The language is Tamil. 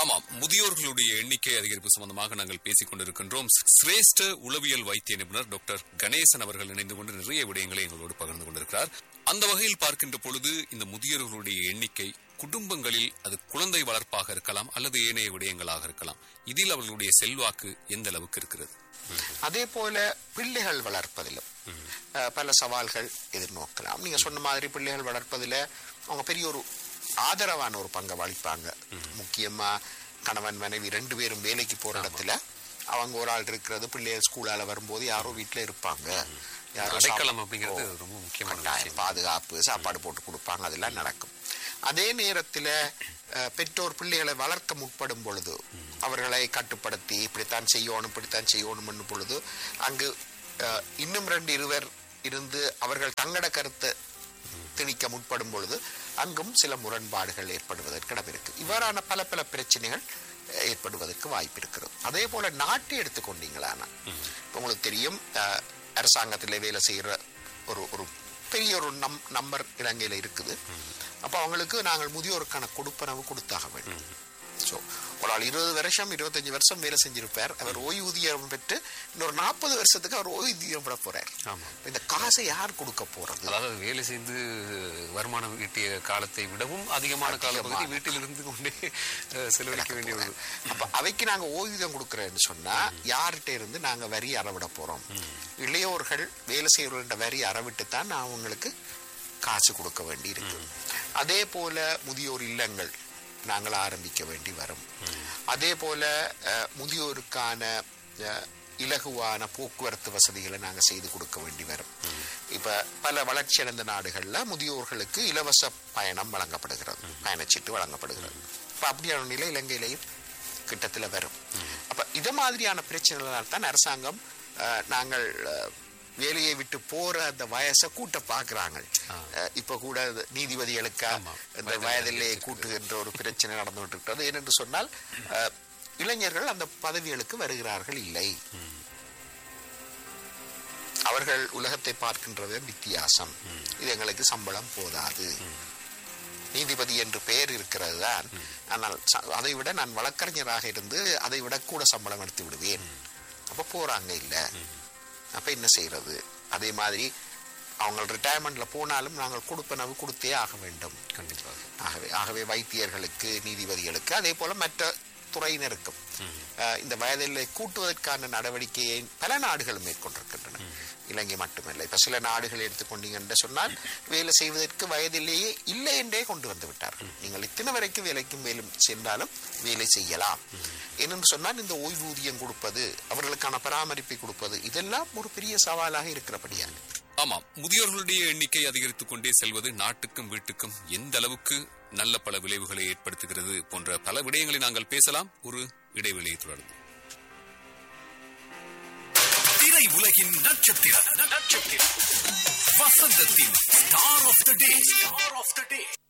ஆமாம் முதியோர்களுடைய எண்ணிக்கை அதிகரிப்பு சம்பந்தமாக நாங்கள் பேசிக் கொண்டிருக்கின்றோம் சிரேஷ்ட உளவியல் வைத்திய நிபுணர் டாக்டர் கணேசன் அவர்கள் இணைந்து கொண்டு நிறைய விடயங்களை எங்களோடு பகிர்ந்து கொண்டிருக்கிறார் அந்த வகையில் பார்க்கின்ற பொழுது இந்த முதியோர்களுடைய எண்ணிக்கை குடும்பங்களில் அது குழந்தை வளர்ப்பாக இருக்கலாம் அல்லது ஏனைய விடயங்களாக இருக்கலாம் இதில் அவர்களுடைய செல்வாக்கு எந்த அளவுக்கு இருக்கிறது அதே போல பிள்ளைகள் வளர்ப்பதிலும் அஹ், பல சவால்கள் எதிர்நோக்கலாம் நீங்க சொன்ன மாதிரி பிள்ளைகள் வளர்ப்பதில் அவங்க பெரிய ஒரு ஆதரவான ஒரு பங்கை வகிப்பாங்க முக்கியமா கணவன் மனைவி ரெண்டு பேரும் வேலைக்கு போற இடத்துல அவங்க ஒரு ஆள் இருக்கிறது பிள்ளைகள் ஸ்கூலால வரும்போது யாரோ வீட்டுல இருப்பாங்க யாரோ சாப்- அடைக்கலம் அப்படிங்கிறது ரொம்ப முக்கியமான கட்டாயம் பாதுகாப்பு சாப்பாடு போட்டு கொடுப்பாங்க அதெல்லாம் நடக்கும் அதே நேரத்துல அஹ், பெற்றோர் பிள்ளைகளை வளர்க்க முற்படும் பொழுது அவர்களை கட்டுப்படுத்தி இப்படித்தான் செய்யணும் இப்படித்தான் செய்யணும் பொழுது அங்கு அஹ், இன்னும் ரெண்டு இருவர் இருந்து அவர்கள் தங்கட கருத்தை திணிக்க முற்படும் பொழுது அங்கும் சில முரண்பாடுகள் ஏற்படுவதற்கு இடம் இருக்கு இவ்வாறான பல பல பிரச்சனைகள் அஹ், ஏற்படுவதற்கு வாய்ப்பு இருக்கிறது அதே போல நாட்டை எடுத்துக்கொண்டீங்களானா இப்ப உங்களுக்கு தெரியும் அஹ், அரசாங்கத்திலே வேலை செய்யற ஒரு ஒரு பெரிய ஒரு நம் நம்பர் இலங்கையில இருக்குது அப்ப அவங்களுக்கு நாங்கள் முதியோருக்கான கொடுப்பனவு கொடுத்தாக வேண்டும் ஸோ ஒரு ஆள் இருபது வருஷம் இருபத்தஞ்சு வருஷம் வேலை செஞ்சிருப்பார் அவர் ஓய்வூதியம் பெற்று இன்னொரு நாற்பது வருஷத்துக்கு அவர் ஓய்வூதியம் பெற போறார் ஆமா இந்த காசை யார் கொடுக்க போறது அதாவது வேலை செய்து வருமானம் ஈட்டிய காலத்தை விடவும் அதிகமான காலப்பகுதி வீட்டில் இருந்து கொண்டே அஹ், செலவழிக்க வேண்டிய ஒரு அப்ப அவைக்கு நாங்க ஓய்வூதியம் கொடுக்கறேன்னு சொன்னா யார்கிட்ட இருந்து நாங்க வரி அறவிட போறோம் இளையோர்கள் வேலை செய்யறவர்கள வரி அறவிட்டு தான் நான் அவங்களுக்கு காசு கொடுக்க வேண்டி இருக்கு அதே போல முதியோர் இல்லங்கள் நாங்கள் ஆரம்பிக்க வேண்டி வரும் அதே போல அஹ், முதியோருக்கான அஹ், இலகுவான போக்குவரத்து வசதிகளை நாங்க செய்து கொடுக்க வேண்டி வரும் இப்ப பல வளர்ச்சியடைந்த நாடுகள்ல முதியோர்களுக்கு இலவச பயணம் வழங்கப்படுகிறது பயணச்சீட்டு வழங்கப்படுகிறது இப்ப அப்படியான நிலை இலங்கையிலையும் கிட்டத்துல வரும் அப்ப இது மாதிரியான பிரச்சனைகளால் தான் அரசாங்கம் அஹ், நாங்கள் அஹ், வேலையை விட்டு போற அந்த வயசை கூட்ட பாக்குறாங்க அஹ், இப்ப கூட இந்த நீதிபதிகளுக்கு ஆமா. இந்த வயதிலே கூட்டுகின்ற ஒரு பிரச்சனை நடந்து இருக்கிறது ஏனென்று சொன்னால் அஹ், இளைஞர்கள் அந்த பதவிகளுக்கு வருகிறார்கள் இல்லை அவர்கள் உலகத்தை பார்க்கின்றது வித்தியாசம் இது எங்களுக்கு சம்பளம் போதாது நீதிபதி என்று பெயர் இருக்கிறது தான் ஆனால் ச- அதை விட நான் வழக்கறிஞராக இருந்து அதை விட கூட சம்பளம் எடுத்து விடுவேன் அப்ப போறாங்க இல்ல அப்ப என்ன செய்யறது அதே மாதிரி அவங்க ரிட்டையர்மெண்ட்ல போனாலும் நாங்கள் கொடுப்பனவு கொடுத்தே ஆக வேண்டும் கண்டிப்பாக ஆகவே ஆகவே வைத்தியர்களுக்கு நீதிபதிகளுக்கு அதே போல மற்ற துறையினருக்கும் அஹ், இந்த வயதில்லை கூட்டுவதற்கான நடவடிக்கையை பல நாடுகள் மேற்கொண்டிருக்கின்றன இலங்கை மட்டுமல்ல இப்ப சில நாடுகள் எடுத்துக்கொண்டீங்கன்னு சொன்னால் வேலை செய்வதற்கு வயதிலேயே இல்லை என்றே கொண்டு வந்து விட்டார்கள் நீங்கள் இத்தனை வரைக்கும் வேலைக்கும் மேலும் சென்றாலும் வேலை செய்யலாம் என்னென்னு சொன்னால் இந்த ஓய்வூதியம் கொடுப்பது அவர்களுக்கான பராமரிப்பை கொடுப்பது இதெல்லாம் ஒரு பெரிய சவாலாக இருக்கிறபடியாக ஆமாம் முதியோர்களுடைய எண்ணிக்கை அதிகரித்துக் கொண்டே செல்வது நாட்டுக்கும் வீட்டுக்கும் எந்த அளவுக்கு நல்ல பல விளைவுகளை ஏற்படுத்துகிறது போன்ற பல விடயங்களை நாங்கள் பேசலாம் ஒரு இடைவெளியை தொடர்ந்து திரை உலகின் நட்சத்திரம் நட்சத்திரம் வசந்தத்தின் star of the day star of the day